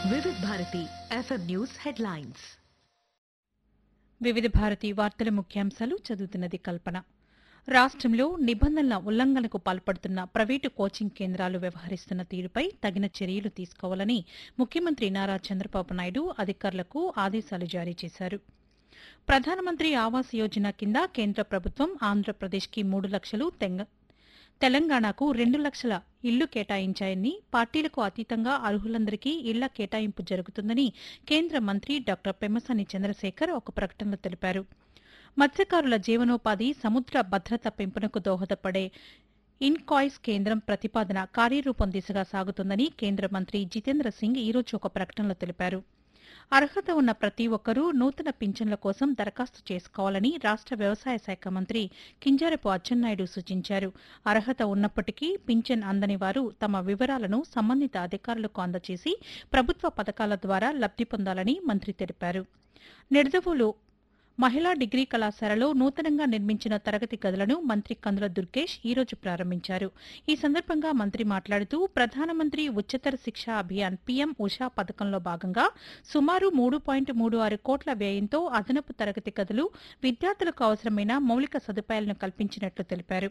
వివిధ Bharati FM news headlines వివిధ భారతి వార్తల ముఖ్యాంశాలు చదువుతున్నది కల్పన రాష్ట్రంలో నిబంధనల ఉల్లంఘనకు పాల్పడుతున్న ప్రైవేటు కోచింగ్ కేంద్రాలు వ్యవహరిస్తున్న తీరుపై తగిన చర్యలు తీసుకోవాలని ముఖ్యమంత్రి నారా చంద్రబాబు నాయుడు అధికారులకు ఆదేశాలు జారీ చేశారు ప్రధానమంత్రి ఆవాస్ యోజన కింద కేంద్ర ప్రభుత్వం ఆంధ్రప్రదేశ్కి మూడు లక్షలు తెంగ- తెలంగాణకు రెండు లక్షల ఇళ్లు కేటాయించాయని పార్టీలకు అతీతంగా అర్హులందరికీ ఇళ్ల కేటాయింపు జరుగుతుందని కేంద్ర మంత్రి డాక్టర్ పెమ్మసాని చంద్రశేఖర్ ఒక ప్రకటనలో తెలిపారు మత్స్యకారుల జీవనోపాధి సముద్ర భద్రత పెంపునకు దోహదపడే ఇన్కాయిస్ కేంద్రం ప్రతిపాదన కార్యరూపం దిశగా సాగుతుందని కేంద్ర మంత్రి జితేంద్ర సింగ్ ఈరోజు ఒక ప్రకటనలో తెలిపారు అర్హత ఉన్న ప్రతి ఒక్కరూ నూతన పింఛన్ల కోసం దరఖాస్తు చేసుకోవాలని రాష్ట్ర వ్యవసాయ శాఖ మంత్రి కింజారపు అచ్చెన్నాయుడు సూచించారు అర్హత ఉన్నప్పటికీ పింఛన్ అందని వారు తమ వివరాలను సంబంధిత అధికారులకు అందజేసి ప్రభుత్వ పథకాల ద్వారా లబ్ది పొందాలని మంత్రి తెలిపారు నిడదవోలు మహిళా డిగ్రీ కళాశాలలో నూతనంగా నిర్మించిన తరగతి గదులను మంత్రి కందుల దుర్గేష్ ఈ రోజు ప్రారంభించారు ఈ సందర్భంగా మంత్రి మాట్లాడుతూ ప్రధానమంత్రి ఉच्चతర శిక్షా అభియాన్ పీఎం ఉషా పథకంలో భాగంగా సుమారు మూడు పాయింట్ మూడు ఆరు కోట్ల వ్యయంతో అదనపు తరగతి గదులు విద్యార్థులకు అవసరమైన మౌలిక సదుపాయాలను కల్పించినట్లు తెలిపారు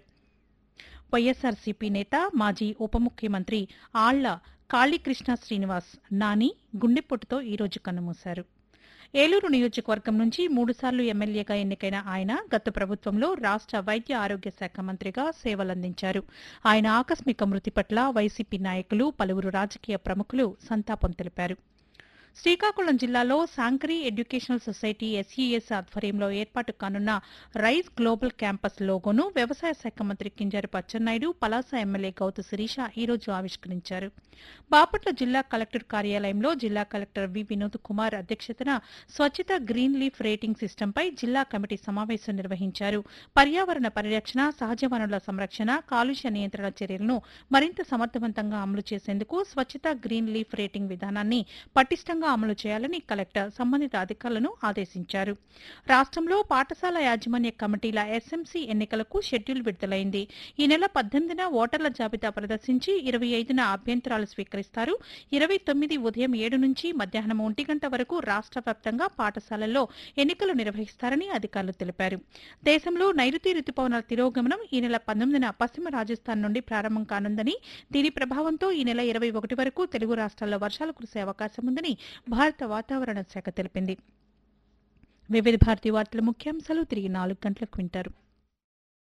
వైఎస్సార్సీపీ నేత మాజీ ఉప ముఖ్యమంత్రి ఆళ్ల కాళీకృష్ణ శ్రీనివాస్ నాని గుండెపోటుతో ఈ రోజు కన్నుమూశారు ఏలూరు నియోజకవర్గం నుంచి మూడుసార్లు ఎమ్మెల్యేగా ఎన్నికైన ఆయన గత ప్రభుత్వంలో రాష్ట్ర వైద్య ఆరోగ్య శాఖ మంత్రిగా సేవలందించారు ఆయన ఆకస్మిక మృతి పట్ల వైసీపీ నాయకులు పలువురు రాజకీయ ప్రముఖులు సంతాపం తెలిపారు శ్రీకాకుళం జిల్లాలో శాంకరీ ఎడ్యుకేషనల్ సొసైటీ ఎస్ఈఎస్ ఆధ్వర్యంలో ఏర్పాటు కానున్న రైస్ గ్లోబల్ క్యాంపస్ లోగోను వ్యవసాయ శాఖ మంత్రి కింజారపు అచ్చెన్నాయుడు పలాస ఎమ్మెల్యే గౌతు శిరీష ఈ రోజు ఆవిష్కరించారు బాపట్ల జిల్లా కలెక్టర్ కార్యాలయంలో జిల్లా కలెక్టర్ వి వినోద్ కుమార్ అధ్యక్షతన స్వచ్ఛత గ్రీన్ లీఫ్ రేటింగ్ సిస్టంపై జిల్లా కమిటీ సమావేశం నిర్వహించారు పర్యావరణ పరిరక్షణ సహజ వనరుల సంరక్షణ కాలుష్య నియంత్రణ చర్యలను మరింత సమర్థవంతంగా అమలు చేసేందుకు స్వచ్ఛత గ్రీన్ లీఫ్ రేటింగ్ విధానాన్ని పటిష్టంగా అమలు చేయాలని కలెక్టర్ సంబంధిత అధికారులను ఆదేశించారు రాష్ట్రంలో పాఠశాల యాజమాన్య కమిటీల ఎస్ఎంసీ ఎన్నికలకు షెడ్యూల్ విడుదలైంది ఈ నెల పద్దెనిమిదిన ఓటర్ల జాబితా ప్రదర్శించి ఇరవై ఐదున అభ్యంతరాలు స్వీకరిస్తారు ఇరవై తొమ్మిది ఉదయం ఏడు నుంచి మధ్యాహ్నం ఒంటి గంట వరకు రాష్ట్ర వ్యాప్తంగా పాఠశాలల్లో ఎన్నికలు నిర్వహిస్తారని అధికారులు తెలిపారు దేశంలో నైరుతి రుతుపవనాల తిరోగమనం ఈ నెల పంతొమ్మిదిన పశ్చిమ రాజస్థాన్ నుండి ప్రారంభం కానుందని దీని ప్రభావంతో ఈ నెల ఇరవై ఒకటి వరకు తెలుగు రాష్ట్రాల్లో వర్షాలు కురిసే అవకాశం ఉందని భారత వాతావరణ శాఖ తెలిపింది వివిధ భారతి వార్తల ముఖ్యాంశాలు తిరిగి నాలుగు గంటలకు వింటారు